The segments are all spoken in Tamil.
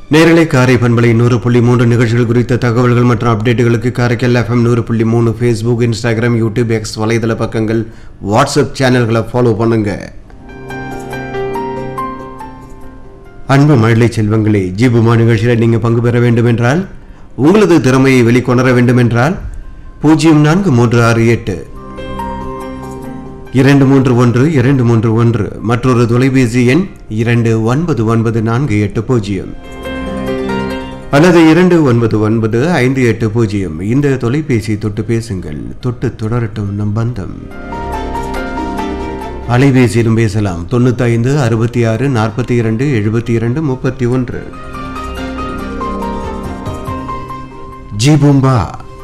நேரலை காரை பண்பலை நூறு புள்ளி மூன்று நிகழ்ச்சிகள் குறித்த தகவல்கள் மற்றும் அப்டேட்டுகளுக்கு காரைக்கல் எஃப்எம் நூறு புள்ளி மூணு ஃபேஸ்புக் இன்ஸ்டாகிராம் யூடியூப் எக்ஸ் வலைதள பக்கங்கள் வாட்ஸ்அப் சேனல்களை ஃபாலோ பண்ணுங்க அன்பு மழலை செல்வங்களே ஜீபுமா நிகழ்ச்சியில் நீங்கள் பங்கு பெற வேண்டும் என்றால் உங்களது திறமையை வெளிக்கொணர வேண்டும் என்றால் பூஜ்ஜியம் நான்கு மூன்று ஆறு எட்டு இரண்டு மூன்று ஒன்று இரண்டு மூன்று ஒன்று மற்றொரு தொலைபேசி எண் இரண்டு ஒன்பது ஒன்பது நான்கு எட்டு பூஜ்ஜியம் அல்லது இரண்டு ஒன்பது ஒன்பது ஐந்து எட்டு பூஜ்ஜியம் இந்த தொலைபேசி தொட்டு பேசுங்கள் தொட்டு தொடரட்டும் நம் பந்தம் அலைபேசியிலும் பேசலாம் தொண்ணூத்தைந்து அறுபத்தி ஆறு நாற்பத்தி இரண்டு எழுபத்தி இரண்டு முப்பத்தி ஒன்று ஜீபூம்பா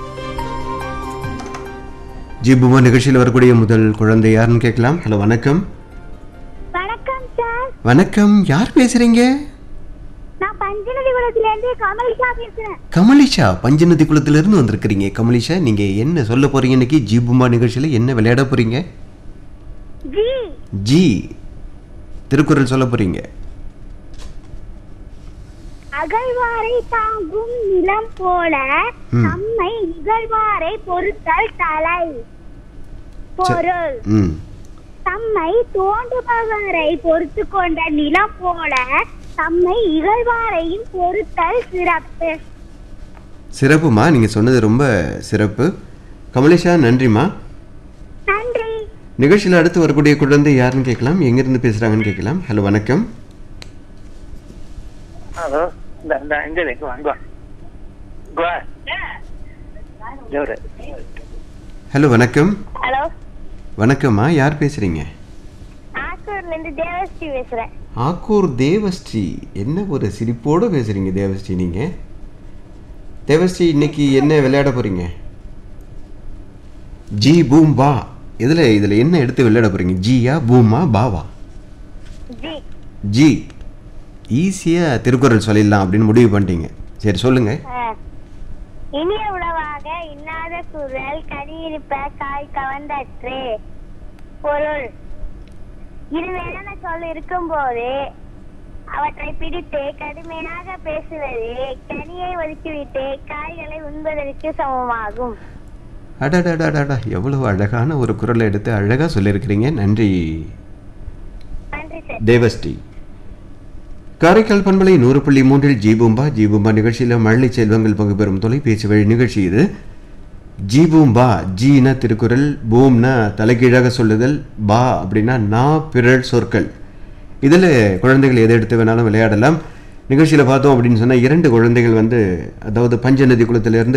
ஜீபூம்பா நிகழ்ச்சியில் வரக்கூடிய முதல் குழந்தை யாருன்னு கேட்கலாம் ஹலோ வணக்கம் வணக்கம் சார் வணக்கம் யார் பேசுறீங்க நான் பஞ்சநதி குளத்துல இருந்து கமலிஷா பேசுறேன் கமலிஷா பஞ்சநதி குளத்திலிருந்து வந்திருக்கிறீங்க கமலிஷா நீங்க என்ன சொல்ல போறீங்க இன்னைக்கு ஜீபூம்பா நிகழ்ச்சியில என்ன விளையாட போறீங்க ஜி ஜி திருக்குறள் சொல்ல போறீங்க அகழ்வாரை தாங்கும் நிலம் போல ம். நம்மை இகழ்வாரை பொறுத்தல் தலை பொருள் ம் தம்மை தோண்டுபவரை பொறுத்து கொண்ட நிலம் போல தம்மை இகழ்வாரையும் பொறுத்தல் சிறப்பு சிறப்புமா நீங்க சொன்னது ரொம்ப சிறப்பு கமலேஷா நன்றிம்மா நன்றி நிகழ்ச்சியில் அடுத்து வரக்கூடிய குழந்தை யாருன்னு கேட்கலாம் எங்கிருந்து பேசுறாங்கன்னு கேட்கலாம் ஹலோ வணக்கம் ஹலோ இந்த இந்த இங்கே இருக்கு வாங்க வா ஜோரு ஹலோ வணக்கம் ஹலோ வணக்கம்மா யார் பேசுறீங்க ஆத்தூர்ல இருந்து தேவஸ்ரீ பேசுறேன் ஆக்கூர் தேவஸ்ரீ என்ன ஒரு சிரிப்போடு பேசுறீங்க தேவஸ்ரீ நீங்க தேவஸ்ரீ இன்னைக்கு என்ன விளையாட போறீங்க ஜி பூம் பா இதுல இதுல என்ன எடுத்து விளையாட போறீங்க ஜியா பூமா பாவா ஜி ஜி ஈஸியா திருக்குறள் சொல்லிடலாம் அப்படின்னு முடிவு பண்ணிட்டீங்க சரி சொல்லுங்க இனிய உணவாக இன்னாத குரல் கனியிருப்ப காய் கவர்ந்தற்று பொருள் இருவேறான சொல் இருக்கும்போது அவற்றை பிடித்து கடுமையாக பேசுவது கனியை ஒதுக்கிவிட்டு காய்களை உண்பதற்கு சமமாகும் அடடடடடா எவ்வளவு அழகான ஒரு குரலை எடுத்து அழகா சொல்லியிருக்கிறீங்க நன்றி நன்றி சார் தேவஸ்ரீ காரைக்கால் பண்பலை நூறு புள்ளி மூன்றில் ஜீபூம்பா ஜீபூம்பா நிகழ்ச்சியில் மழலை செல்வங்கள் பங்கு பெறும் தொலைபேசி வழி நிகழ்ச்சி இது ஜீபூம்பா ஜீனா திருக்குறள் பூம்னா தலைகீழாக சொல்லுதல் பா அப்படின்னா நா பிறல் சொற்கள் இதில் குழந்தைகள் எதை எடுத்து வேணாலும் விளையாடலாம் நிகழ்ச்சியில் பார்த்தோம் அப்படின்னு சொன்னால் இரண்டு குழந்தைகள் வந்து அதாவது பஞ்சநதி குளத்திலிருந்து